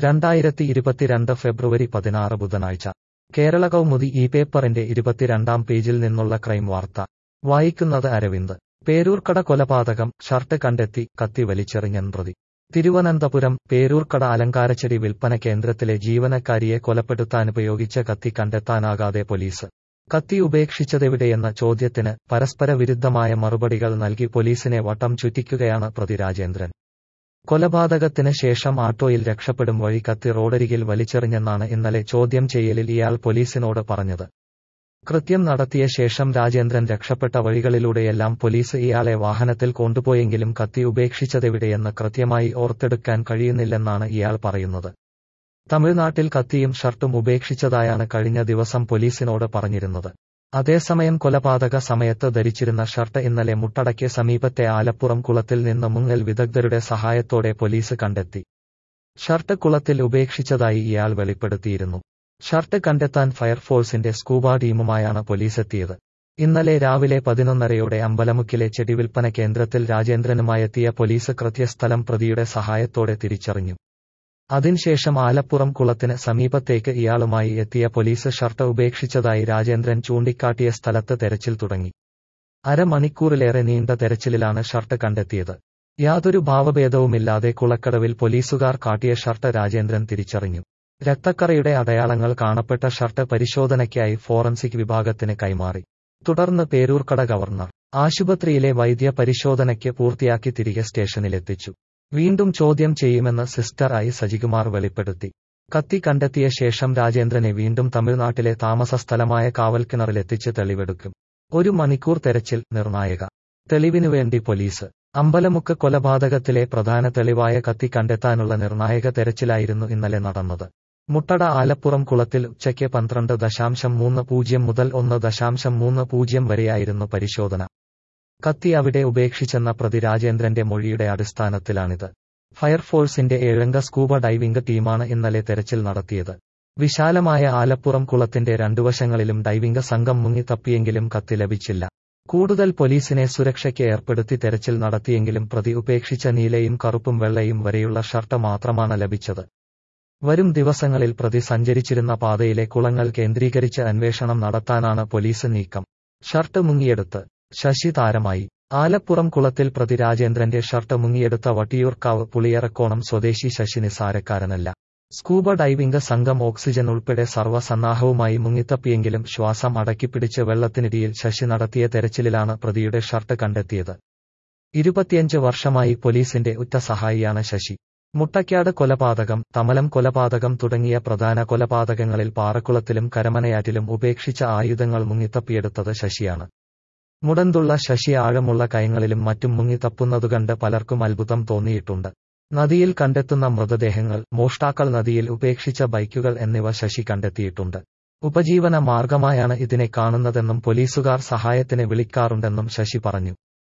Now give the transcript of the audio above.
രണ്ടായിരത്തി ഇരുപത്തിരണ്ട് ഫെബ്രുവരി പതിനാറ് ബുധനാഴ്ച കേരള കൗമുദി ഈ പേപ്പറിന്റെ ഇരുപത്തിരണ്ടാം പേജിൽ നിന്നുള്ള ക്രൈം വാർത്ത വായിക്കുന്നത് അരവിന്ദ് പേരൂർക്കട കൊലപാതകം ഷർട്ട് കണ്ടെത്തി കത്തി വലിച്ചെറിഞ്ഞൻ പ്രതി തിരുവനന്തപുരം പേരൂർക്കട അലങ്കാരച്ചെടി വിൽപ്പന കേന്ദ്രത്തിലെ ജീവനക്കാരിയെ കൊലപ്പെടുത്താനുപയോഗിച്ച കത്തി കണ്ടെത്താനാകാതെ പോലീസ് കത്തി ഉപേക്ഷിച്ചതെവിടെയെന്ന ചോദ്യത്തിന് പരസ്പര വിരുദ്ധമായ മറുപടികൾ നൽകി പോലീസിനെ വട്ടം ചുറ്റിക്കുകയാണ് പ്രതി രാജേന്ദ്രൻ കൊലപാതകത്തിന് ശേഷം ആട്ടോയിൽ രക്ഷപ്പെടും വഴി കത്തി റോഡരികിൽ വലിച്ചെറിഞ്ഞെന്നാണ് ഇന്നലെ ചോദ്യം ചെയ്യലിൽ ഇയാൾ പോലീസിനോട് പറഞ്ഞത് കൃത്യം നടത്തിയ ശേഷം രാജേന്ദ്രൻ രക്ഷപ്പെട്ട വഴികളിലൂടെയെല്ലാം പോലീസ് ഇയാളെ വാഹനത്തിൽ കൊണ്ടുപോയെങ്കിലും കത്തി ഉപേക്ഷിച്ചതെവിടെയെന്ന് കൃത്യമായി ഓർത്തെടുക്കാൻ കഴിയുന്നില്ലെന്നാണ് ഇയാൾ പറയുന്നത് തമിഴ്നാട്ടിൽ കത്തിയും ഷർട്ടും ഉപേക്ഷിച്ചതായാണ് കഴിഞ്ഞ ദിവസം പോലീസിനോട് പറഞ്ഞിരുന്നത് അതേസമയം കൊലപാതക സമയത്ത് ധരിച്ചിരുന്ന ഷർട്ട് ഇന്നലെ മുട്ടടയ്ക്ക് സമീപത്തെ ആലപ്പുറം കുളത്തിൽ നിന്ന് മുങ്ങൽ വിദഗ്ധരുടെ സഹായത്തോടെ പോലീസ് കണ്ടെത്തി ഷർട്ട് കുളത്തിൽ ഉപേക്ഷിച്ചതായി ഇയാൾ വെളിപ്പെടുത്തിയിരുന്നു ഷർട്ട് കണ്ടെത്താൻ ഫയർഫോഴ്സിന്റെ സ്കൂബ ടീമുമായാണ് പോലീസെത്തിയത് ഇന്നലെ രാവിലെ പതിനൊന്നരയോടെ അമ്പലമുക്കിലെ ചെടിവിൽപ്പന കേന്ദ്രത്തിൽ രാജേന്ദ്രനുമായെത്തിയ പോലീസ് കൃത്യസ്ഥലം പ്രതിയുടെ സഹായത്തോടെ തിരിച്ചറിഞ്ഞു അതിനുശേഷം ആലപ്പുറം കുളത്തിന് സമീപത്തേക്ക് ഇയാളുമായി എത്തിയ പോലീസ് ഷർട്ട് ഉപേക്ഷിച്ചതായി രാജേന്ദ്രൻ ചൂണ്ടിക്കാട്ടിയ സ്ഥലത്ത് തെരച്ചിൽ തുടങ്ങി അരമണിക്കൂറിലേറെ നീണ്ട തെരച്ചിലിലാണ് ഷർട്ട് കണ്ടെത്തിയത് യാതൊരു ഭാവഭേദവുമില്ലാതെ കുളക്കടവിൽ പോലീസുകാർ കാട്ടിയ ഷർട്ട് രാജേന്ദ്രൻ തിരിച്ചറിഞ്ഞു രക്തക്കറയുടെ അടയാളങ്ങൾ കാണപ്പെട്ട ഷർട്ട് പരിശോധനയ്ക്കായി ഫോറൻസിക് വിഭാഗത്തിന് കൈമാറി തുടർന്ന് പേരൂർക്കട ഗവർണർ ആശുപത്രിയിലെ വൈദ്യ പരിശോധനയ്ക്ക് പൂർത്തിയാക്കി തിരികെ സ്റ്റേഷനിലെത്തിച്ചു വീണ്ടും ചോദ്യം ചെയ്യുമെന്ന് സിസ്റ്റർ ഐ സജികുമാർ വെളിപ്പെടുത്തി കത്തി കണ്ടെത്തിയ ശേഷം രാജേന്ദ്രനെ വീണ്ടും തമിഴ്നാട്ടിലെ താമസ സ്ഥലമായ കാവൽക്കിണറിലെത്തിച്ച് തെളിവെടുക്കും ഒരു മണിക്കൂർ തെരച്ചിൽ നിർണായക തെളിവിനുവേണ്ടി പോലീസ് അമ്പലമുക്ക് കൊലപാതകത്തിലെ പ്രധാന തെളിവായ കത്തി കണ്ടെത്താനുള്ള നിർണായക തെരച്ചിലായിരുന്നു ഇന്നലെ നടന്നത് മുട്ടട ആലപ്പുറം കുളത്തിൽ ഉച്ചയ്ക്ക് പന്ത്രണ്ട് ദശാംശം മൂന്ന് പൂജ്യം മുതൽ ഒന്ന് ദശാംശം മൂന്ന് പൂജ്യം വരെയായിരുന്നു പരിശോധന കത്തി അവിടെ ഉപേക്ഷിച്ചെന്ന പ്രതി രാജേന്ദ്രന്റെ മൊഴിയുടെ അടിസ്ഥാനത്തിലാണിത് ഫയർഫോഴ്സിന്റെ ഏഴംഗ സ്കൂബ ഡൈവിംഗ് ടീമാണ് ഇന്നലെ തെരച്ചിൽ നടത്തിയത് വിശാലമായ ആലപ്പുറം കുളത്തിന്റെ രണ്ടുവശങ്ങളിലും ഡൈവിംഗ് സംഘം മുങ്ങിത്തപ്പിയെങ്കിലും കത്തി ലഭിച്ചില്ല കൂടുതൽ പോലീസിനെ സുരക്ഷയ്ക്ക് ഏർപ്പെടുത്തി തെരച്ചിൽ നടത്തിയെങ്കിലും പ്രതി ഉപേക്ഷിച്ച നീലയും കറുപ്പും വെള്ളയും വരെയുള്ള ഷർട്ട് മാത്രമാണ് ലഭിച്ചത് വരും ദിവസങ്ങളിൽ പ്രതി സഞ്ചരിച്ചിരുന്ന പാതയിലെ കുളങ്ങൾ കേന്ദ്രീകരിച്ച് അന്വേഷണം നടത്താനാണ് പോലീസ് നീക്കം ഷർട്ട് മുങ്ങിയെടുത്ത് ശശി താരമായി ആലപ്പുറം കുളത്തിൽ പ്രതി രാജേന്ദ്രന്റെ ഷർട്ട് മുങ്ങിയെടുത്ത വട്ടിയൂർക്കാവ് പുളിയറക്കോണം സ്വദേശി ശശി നിസാരക്കാരനല്ല സ്കൂബ ഡൈവിംഗ് സംഘം ഓക്സിജൻ ഉൾപ്പെടെ സർവ്വസന്നാഹവുമായി മുങ്ങിത്തപ്പിയെങ്കിലും ശ്വാസം അടക്കിപ്പിടിച്ച് വെള്ളത്തിനിടിയിൽ ശശി നടത്തിയ തെരച്ചിലിലാണ് പ്രതിയുടെ ഷർട്ട് കണ്ടെത്തിയത് ഇരുപത്തിയഞ്ച് വർഷമായി പോലീസിന്റെ ഉറ്റ സഹായിയാണ് ശശി മുട്ടയ്ക്കാട് കൊലപാതകം തമലം കൊലപാതകം തുടങ്ങിയ പ്രധാന കൊലപാതകങ്ങളിൽ പാറക്കുളത്തിലും കരമനയാറ്റിലും ഉപേക്ഷിച്ച ആയുധങ്ങൾ മുങ്ങിത്തപ്പിയെടുത്തത് ശശിയാണ് മുടന്തുള്ള ശശി ആഴമുള്ള കയങ്ങളിലും മറ്റും മുങ്ങിത്തപ്പുന്നതുകണ്ട് പലർക്കും അത്ഭുതം തോന്നിയിട്ടുണ്ട് നദിയിൽ കണ്ടെത്തുന്ന മൃതദേഹങ്ങൾ മോഷ്ടാക്കൾ നദിയിൽ ഉപേക്ഷിച്ച ബൈക്കുകൾ എന്നിവ ശശി കണ്ടെത്തിയിട്ടുണ്ട് ഉപജീവന മാർഗമായാണ് ഇതിനെ കാണുന്നതെന്നും പോലീസുകാർ സഹായത്തിന് വിളിക്കാറുണ്ടെന്നും ശശി പറഞ്ഞു